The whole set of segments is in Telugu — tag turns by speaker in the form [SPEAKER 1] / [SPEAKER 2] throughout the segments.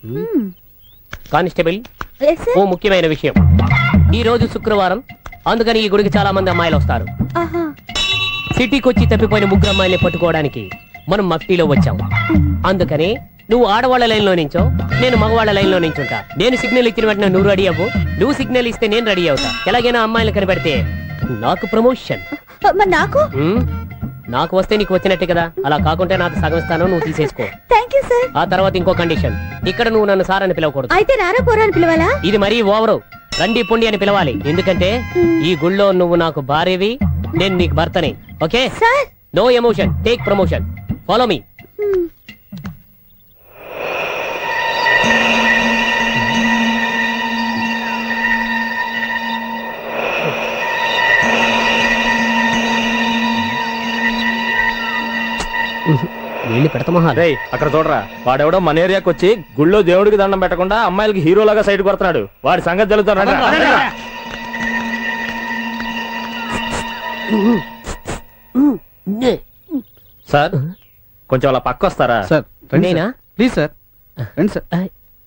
[SPEAKER 1] కానిస్టేబుల్
[SPEAKER 2] ఎస్ సార్
[SPEAKER 1] ఓ ముఖ్యమైన విషయం ఈ రోజు శుక్రవారం అందుకని ఈ గుడికి చాలా మంది అమ్మాయిలు వస్తారు
[SPEAKER 2] ఆహా
[SPEAKER 1] సిటీకి వచ్చి తప్పిపోయిన ముగ్గురు అమ్మాయిల్ని పట్టుకోవడానికి మనం మఫ్టీలో వచ్చాం అందుకని నువ్వు ఆడవాళ్ళ లైన్ లో నించో నేను మగవాళ్ళ లైన్ లో నించుంటా నేను సిగ్నల్ ఇచ్చిన వెంటనే నువ్వు రెడీ అవ్వు నువ్వు సిగ్నల్ ఇస్తే నేను రెడీ అవుతా ఎలాగైనా అమ్మాయిలు కనిపెడితే నాకు ప్రమోషన్
[SPEAKER 2] మరి నాకు
[SPEAKER 1] హ్మ్? నాకు వస్తే నీకు వచ్చినట్టే కదా అలా కాకుంటే నాకు సగం స్థానం నువ్వు తీసేసుకో
[SPEAKER 2] థ్యాంక్ యూ సార్
[SPEAKER 1] ఆ తర్వాత ఇంకో కండిషన్ ఇక్కడ నువ్వు నన్ను సార్ అని పిలవకూడదు
[SPEAKER 2] అయితే రారా పోరా అని పిలవాలా
[SPEAKER 1] ఇది మరీ ఓవరు రండి పుండి అని పిలవాలి ఎందుకంటే ఈ గుళ్ళో నువ్వు నాకు భార్యవి నేను నీకు భర్తని okay
[SPEAKER 2] sir
[SPEAKER 1] no emotion take promotion follow me వీళ్ళు పెడతమహాలు
[SPEAKER 3] రేయ్ అక్కడ చూడరా వాడెవడో మన ఏరియాకి వచ్చి గుళ్ళో దేవుడికి దండం పెట్టకుండా అమ్మాయిలకి హీరోలాగా సైడ్ కొడుతున్నాడు వాడి సంగతి జరుగుతాడు సార్ కొంచెం అలా పక్క వస్తారా
[SPEAKER 4] సార్
[SPEAKER 1] నేనా
[SPEAKER 4] ప్లీజ్ సార్ రండి సార్
[SPEAKER 3] ఏయ్,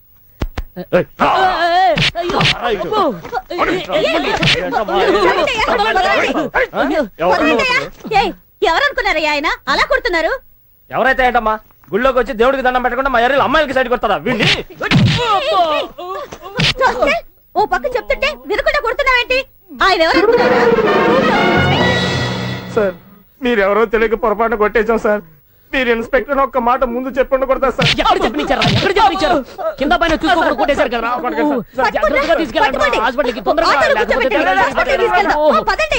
[SPEAKER 3] ఎవరు నువ్వు?
[SPEAKER 2] ఏయ్, ఎవరనుకున్నారయ్యా ఆయన అలా కొడుతున్నారు
[SPEAKER 3] ఎవరైతే ఏంటమ్మా గుళ్ళోకి వచ్చి దేవుడికి దండం పెట్టకుండా మా ఏరియాలో అమ్మాయిలకి సైడ్ కొడతారా వీడిని
[SPEAKER 2] రాస్కెల్, ఓ పక్క చెప్తుంటే వినకుండా కొడుతున్నావేంటి ఆయన ఎవరనుకున్నారా
[SPEAKER 3] సార్ మీరెవరో తెలియక పొరపాటు కొట్టేశాం సార్ మీరు ఇన్స్పెక్టర్ ఒక్క మాట ముందు చెప్పండి కొడతా సార్
[SPEAKER 1] ఎక్కడ చెప్పనిచ్చారు ఎక్కడ చెప్పనిచ్చారు కింద పైన చూసుకోకుండా కొట్టేశారు కదా సార్, జాగ్రత్తగా తీసుకెళ్ళండి
[SPEAKER 2] పట్టుకోండి.
[SPEAKER 1] హాస్పిటల్కి తొందరగా
[SPEAKER 2] ఆటోలో
[SPEAKER 1] లేకపోతే
[SPEAKER 2] కూర్చోబెట్టండి. హాస్పిటల్కి తీసుకెళ్దాం.
[SPEAKER 1] ఓహో.
[SPEAKER 2] ఆ, పదండి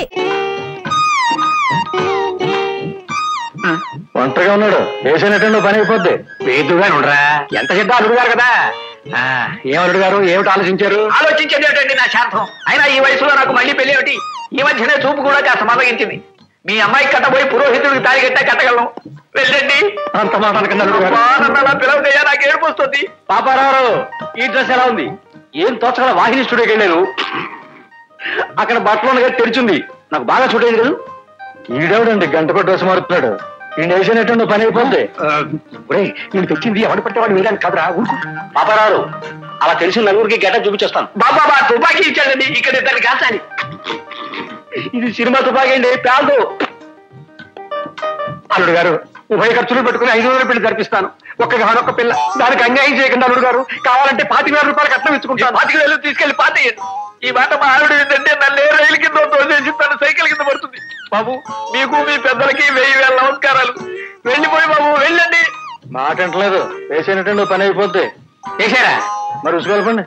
[SPEAKER 5] ఒంటరిగా ఉన్నాడు వేసినట్టు పని అయిపోద్ది వేదుగా ఉండరా ఎంత చెడ్డ అల్లుడు గారు కదా ఆ, ఏం అల్లుడు గారు ఏమిటి ఆలోచించారు ఆలోచించేది ఏమిటండి నా శాంతం అయినా ఈ వయసులో నాకు మళ్ళీ పెళ్లి ఏమిటి ఈ మధ్యనే చూపు కూడా కాస్త మదగించింది మీ అమ్మాయికి కట్టబోయి పురోహితుడికి తాగి కట్టా కట్టగలను వెళ్ళండి అంత మాట అనకండి అల్లుడు గారు. నన్ను అలా పిలవకయ్యా నాకు ఏడుపు వస్తుంది పాపారావు ఈ డ్రెస్ ఎలా ఉంది ఏం తోచగల వాహిని స్టూడియోకి వెళ్ళాను అక్కడ బట్టలు ఉండగా తెరిచింది నాకు బాగా సూట్ అయింది కదా ఈడేవిడండి గంట కొట్టి డ్రెస్ మారుతున్నాడు ఈ వేసినట్టు పని అయిపోద్ది నేను తెచ్చింది ఎవడు పట్టేవాడు వేయడానికి కదరా పాపారావు అలా తెలిసిన నలుగురికి గెట చూపించేస్తాను బాబా బా తుపాకీ ఇచ్చాడండి ఇక్కడ ఇద్దరు కాల్చాలి ఇది సినిమా తుపాకీ అండి పేల్దు అల్లుడు గారు ఉభయ ఖర్చులు పెట్టుకుని ఐదు వేల పిల్లలు జరిపిస్తాను ఒక్క గానొక్క పిల్ల దానికి అన్యాయం చేయకండి అల్లుడు గారు కావాలంటే పాతిక వేల రూపాయలు కట్నం ఇచ్చుకుంటాను పాతిక వేలు తీసుకెళ్లి పాతేయండి ఈ మాట మా ఆవిడ ఏంటంటే నన్ను ఏ రైలు కింద తోసేసి తన సైకిల్ కింద పడుతుంది బాబు మీకు మీ పెద్దలకి వెయ్యి వేల నమస్కారాలు వెళ్ళిపోయి బాబు వెళ్ళండి మాట అంటలేదు వేసేనట్టు పని అయిపోద్ది వేసారా మరి ఉసుకెళ్ళండి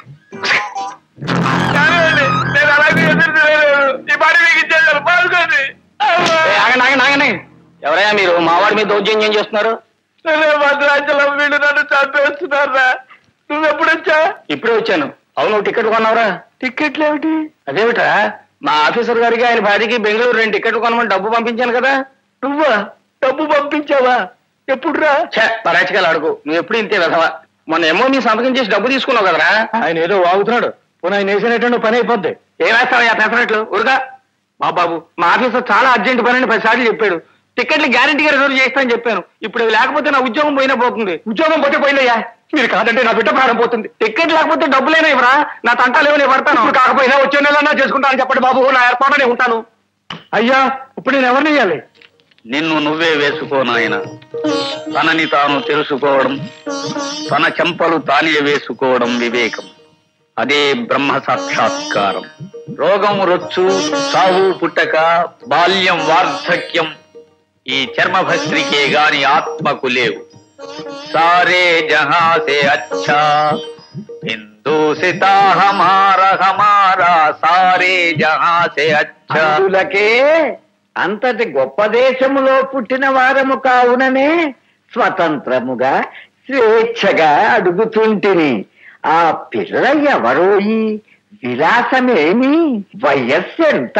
[SPEAKER 5] నేను అలాగే ఎదురు ఈ పాట మీకు ఇచ్చేసాను పాల్గొని ఆగండి ఆగండి ఆగండి ఎవరయ్యా మీరు మావాడి మీద దౌర్జన్యం చేస్తున్నారు భద్రాచలం వీళ్ళు నన్ను చంపేస్తున్నారా నువ్వు ఎప్పుడు వచ్చా ఇప్పుడే వచ్చాను అవును టికెట్ కొన్నావురా టికెట్లు ఏమిటి అదేమిటా మా ఆఫీసర్ గారికి ఆయన భార్యకి బెంగళూరు రెండు టికెట్లు కొనమని డబ్బు పంపించాను కదా నువ్వా డబ్బు పంపించావా ఎప్పుడు రా పరాచకాలు అడుగు నువ్వు ఎప్పుడు ఇంతే వెధవా మొన్న ఏమో నీ సంతకం చేసి డబ్బు తీసుకున్నావు కదరా ఆయన ఏదో వాగుతున్నాడు పోనీ ఆయన వేసినట్టు పని అయిపోద్ది ఏం వేస్తావా పెసరట్లు ఉరుగా మా బాబు మా ఆఫీసర్ చాలా అర్జెంట్ పని అని పదిసార్లు చెప్పాడు టికెట్లు గ్యారంటీగా రిజర్వ్ చేస్తానని చెప్పాను ఇప్పుడు అవి లేకపోతే నా ఉద్యోగం పోయినా పోతుంది ఉద్యోగం పోతే పోయిందయ్యా మీరు కాదంటే నా బిడ్డ ప్రాణం పోతుంది టికెట్ లేకపోతే డబ్బులైనా ఇవ్వరా నా తంటాలు ఏమైనా పడతాను ఇప్పుడు కాకపోయినా వచ్చే నెలన్నా చేసుకుంటానని చెప్పండి బాబు నా ఏర్పాటునే ఉంటాను అయ్యా ఇప్పుడు నేను ఎవరిని ఇవ్వాలి
[SPEAKER 6] నిన్ను నువ్వే వేసుకో నాయన తనని తాను తెలుసుకోవడం తన చెంపలు తానే వేసుకోవడం వివేకం అదే బ్రహ్మ సాక్షాత్కారం రోగం రొచ్చు సావు పుట్టక బాల్యం వార్ధక్యం ఈ చర్మభస్త్రికే గాని ఆత్మకు లేవు సారే జహాసే అచ్చా హిందూ సితా హమారా హమారా సారే జహాసే అచ్చా
[SPEAKER 5] అందులకే అంతటి గొప్ప దేశములో పుట్టిన వారము కావుననే స్వతంత్రముగా స్వేచ్ఛగా అడుగుతుంటిని ఆ పిల్ల ఎవరో ఈ విలాసమేమి వయస్సు ఎంత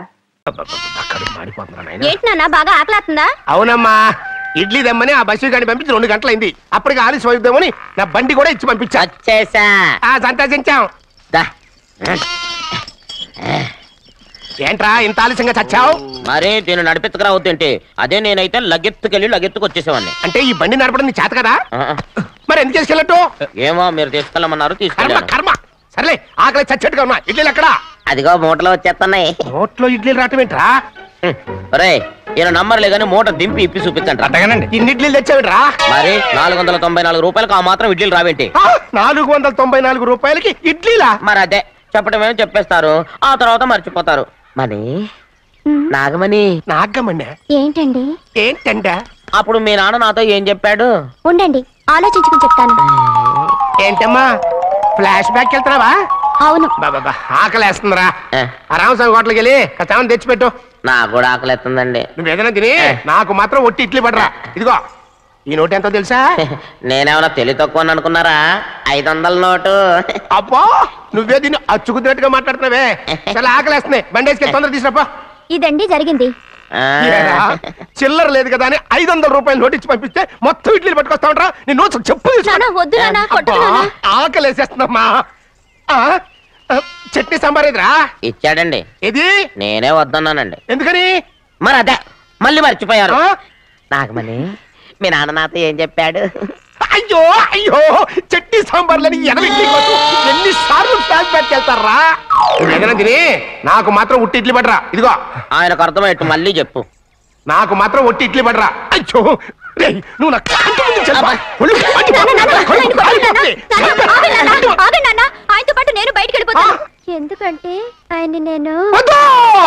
[SPEAKER 2] ఏంటి నాన్న బాగా ఆకలాతుందా
[SPEAKER 4] అవునమ్మా ఇడ్లీ దమ్మని ఆ బస్సు గాని పంపించి రెండు గంటలైంది అప్పటికి ఆలస్యం అవుతామని నా బండి కూడా ఇచ్చి పంపించా
[SPEAKER 1] వచ్చేసా
[SPEAKER 4] ఆ సంతోషించాం ఏంట్రా ఇంత ఆలస్యంగా చచ్చావు
[SPEAKER 7] మరే దీన్ని నడిపెత్తుకురావద్దేంటి అదే నేనైతే లగెత్తుకెళ్ళి లగెత్తుకు వచ్చేసేవాడిని
[SPEAKER 4] అంటే ఈ బండి నడపడం నీ చేత కదా
[SPEAKER 7] ఆ,
[SPEAKER 4] మరి ఎందుకు చేసుకెళ్ళట్టు
[SPEAKER 7] ఏమో మీరు తీసుకెళ్ళమన్నారు
[SPEAKER 4] కర్మ
[SPEAKER 7] తీసుకెళ్ళాను
[SPEAKER 4] కర్మ సర్లే ఆకలి చచ్చేట్టుగా ఉన్నా ఇడ్లీలు ఎక్కడా
[SPEAKER 7] అదిగో మూటలో వచ్చేస్తున్నాయి
[SPEAKER 4] నోట్లో ఇడ్లీలు రావటం ఏంట్రా
[SPEAKER 7] రే ఈయన నంబర్లే కానీ మూట దింపి ఇప్పి చూపించండి
[SPEAKER 4] అట్టగానండి ఇన్ని ఇడ్లీలు తెచ్చావిడ్రా
[SPEAKER 7] మరి నాలుగు వందల తొంభై నాలుగు రూపాయలకు ఆ మాత్రం ఇడ్లీలు రావేంటి
[SPEAKER 4] ఆ, నాలుగు వందల తొంభై నాలుగు రూపాయలకి ఇడ్లీలా
[SPEAKER 7] మరి అదే చెప్పడమేమో చెప్పేస్తారు ఆ తర్వాత మర్చిపోతారు మరి నాగమణి
[SPEAKER 4] నాగమ్మన్నా
[SPEAKER 2] ఏంటండి
[SPEAKER 4] ఏంటంట
[SPEAKER 7] అప్పుడు మీ నాన్న నాతో ఏం చెప్పాడు
[SPEAKER 2] ఉండండి ఆలోచించుకుని చెప్తాను
[SPEAKER 4] ఏంటమ్మా ఫ్లాష్ బ్యాక్ వెళ్తున్నావా
[SPEAKER 2] అవును
[SPEAKER 4] బాబా ఆకలేస్తుందిరా
[SPEAKER 7] ఏ.
[SPEAKER 4] ఆ రామస్వామి హోటల్కి వెళ్ళి కచ్చామని తెచ్చిపెట్టు
[SPEAKER 7] నాకు కూడా ఆకలిస్తుందండి
[SPEAKER 4] నువ్వు ఏదైనా తిని నాకు మాత్రం ఒట్టి ఇడ్లీ పడరా ఇదిగో ఈ నోటు ఎంతో తెలుసా
[SPEAKER 7] నేనేమన్నా తెలివి తక్కువ అనుకున్నారా ఐదు వందల నోటు
[SPEAKER 4] అబ్బో నువ్వే దీన్ని అచ్చుకుతున్నట్టుగా మాట్లాడుతున్నావే చాలా ఆకలేస్తున్నాయి బండేసుకెళ్ళి తొందర తీసినప్పా
[SPEAKER 2] ఇదండి జరిగింది
[SPEAKER 7] ఆ,
[SPEAKER 4] చిల్లర లేదు కదా అని ఐదు వందల రూపాయలు నోటు ఇచ్చి పంపిస్తే మొత్తం ఇడ్లీలు పట్టుకొస్తా ఉంటా నేను నోట్స్ చెప్పు తీసుకో.
[SPEAKER 2] నానా వద్దు నానా కొట్టకు
[SPEAKER 4] అబ్బా,
[SPEAKER 2] నానా
[SPEAKER 4] ఆకలేసేస్తుందమ్మా ఆ, ఆ, చట్నీ సాంబార్ ఎదురా
[SPEAKER 7] ఇచ్చాడండి
[SPEAKER 4] ఇది
[SPEAKER 7] నేనే వద్దన్నానండి
[SPEAKER 4] ఎందుకని
[SPEAKER 7] మరి అదే మళ్ళీ మర్చిపోయారు
[SPEAKER 4] ఆ?
[SPEAKER 7] నాగమణి మీ నాన్న నాతో ఏం చెప్పాడు
[SPEAKER 4] అయ్యో అయ్యో చట్నీ సాంబార్లని ఎనభై ఎన్ని సార్లు ప్యాక్ బ్యాక్ వెళ్తారా ఏదైనా తిని నాకు మాత్రం ఉట్టి ఇడ్లీ పడరా ఇదిగో
[SPEAKER 7] ఆయనకు అర్థమయ్యట్టు మళ్ళీ చెప్పు
[SPEAKER 4] నాకు మాత్రం ఒట్టి ఇడ్లీ పడరా అయ్యో రేయ్, నువ్వు నా కంటి ముందు చెప్పా. ఒళ్ళు మండిపోతుంది.
[SPEAKER 2] నానా, నానా,
[SPEAKER 4] కడుపు
[SPEAKER 2] ఆయన కొట్టకు నానా.
[SPEAKER 4] కాలిపోతుంది.
[SPEAKER 2] నానా, ఆగండి నానా, ఆగండి నానా. ఆయనతో పాటు నేను బయటికి వెళ్ళిపోతాను
[SPEAKER 4] ఆ.
[SPEAKER 2] ఎందుకంటే ఆయన నేను
[SPEAKER 4] వద్దు!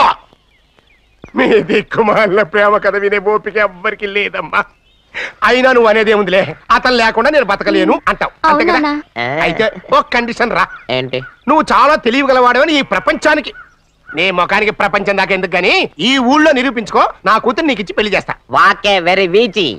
[SPEAKER 4] మీ దిక్కుమాలిన ప్రేమ కథ వినే ఓపిక ఎవ్వరికి లేదమ్మా అయినా నువ్వు అనేది ఏముందిలే అతను లేకుండా నేను బతకలేను అంటావు అంతే కదా
[SPEAKER 2] అవునా?
[SPEAKER 4] అయితే ఒక కండిషన్ రా
[SPEAKER 7] ఏంటి
[SPEAKER 4] నువ్వు చాలా తెలియగలవాడవని ఈ ప్రపంచానికి నీ ముఖానికి ప్రపంచం దాకా ఎందుకు గాని ఈ ఊళ్ళో నిరూపించుకో నా కూతురు నీకు ఇచ్చి పెళ్లి చేస్తా
[SPEAKER 7] వాకే వెరీ వీచి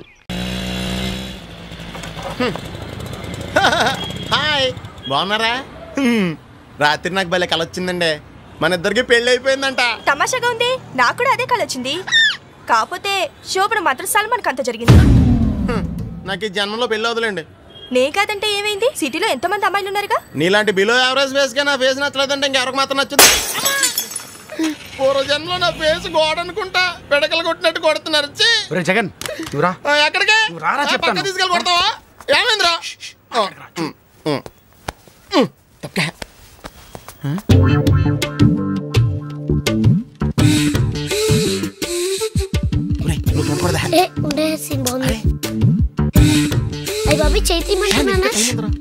[SPEAKER 8] హాయ్ బాగున్నారా హ్మ్. రాత్రి నాకు భలే కల వచ్చిందండి మన ఇద్దరికి పెళ్లి అయిపోయిందంట
[SPEAKER 9] తమాషాగా ఉంది నాకు కూడా అదే కళ వచ్చింది కాకపోతే శోభన మాత్రం సల్మాన్ అంత జరిగింది
[SPEAKER 8] హ్మ్. నాకు ఈ జన్మలో పెళ్లి వదలండి
[SPEAKER 9] నే కాదంటే ఏమైంది సిటీలో ఎంతో మంది అమ్మాయిలు ఉన్నారుగా
[SPEAKER 8] నీలాంటి బిలో యావరేజ్ ఫేస్ గా నా ఫేస్ నచ్చలేదంటే ఇంకెవరికి మాత్రం నచ్చుతుంది పూర్వ జన్మలో నా ఫేస్ గోడ అనుకుంటా పిడకలు కొట్టినట్టు కొడుతున్నారు ఛీ!
[SPEAKER 4] జగన్ నువ్వురా
[SPEAKER 8] ఆ, ఎక్కడికి
[SPEAKER 4] రారా
[SPEAKER 8] ఆ,
[SPEAKER 4] చెప్తాను.
[SPEAKER 8] పక్క తీసుకెళ్ళి కొడతావా ఏమైందిరా ఆ, హ్మ్, హ్మ్. హ్మ్, తప్పకా. ఒరేయ్, నువ్వు చూడకూడదా?
[SPEAKER 2] ఏ ఉండే సీన్ బాగుంది అయ్యి బాబీ చేతి మంటున్నానా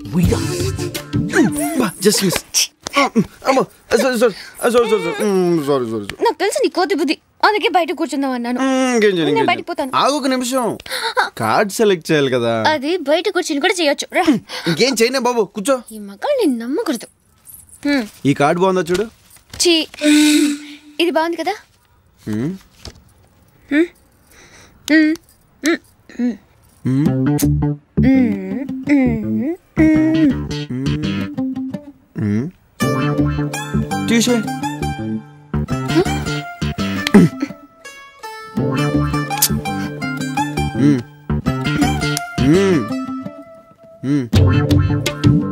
[SPEAKER 10] జస్ట్ మిస్ అమ్మో sorry sorry sorry sorry sorry sorry
[SPEAKER 9] నాకు తెలుసు నీ కోతి బుద్ధి అందుకే బయట కూర్చుందాం అన్నాను
[SPEAKER 10] ఇంకేం చేయాలి,
[SPEAKER 9] నేను
[SPEAKER 10] ఇంకేం
[SPEAKER 9] బయటికి పోతాను.
[SPEAKER 10] చేయాలి. ఆగు ఒక నిమిషం కార్డ్ సెలెక్ట్ చేయాలి కదా
[SPEAKER 9] అది బయట కూర్చుని కూడా చేయొచ్చు రా
[SPEAKER 10] ఇంకేం చేయనే బాబు కూర్చో
[SPEAKER 9] ఈ మగాళ్ళు నేను నమ్మకూడదు హ్మ్,
[SPEAKER 10] ఈ కార్డ్ బాగుందా చూడు
[SPEAKER 9] చీ ఇది బాగుంది కదా
[SPEAKER 10] హ్మ్.
[SPEAKER 9] హ్మ్, హ్మ్, హ్మ్, హ్మ్,
[SPEAKER 10] హ్మ్. తీసే హ్మ్. హ్మ్. హ్మ్.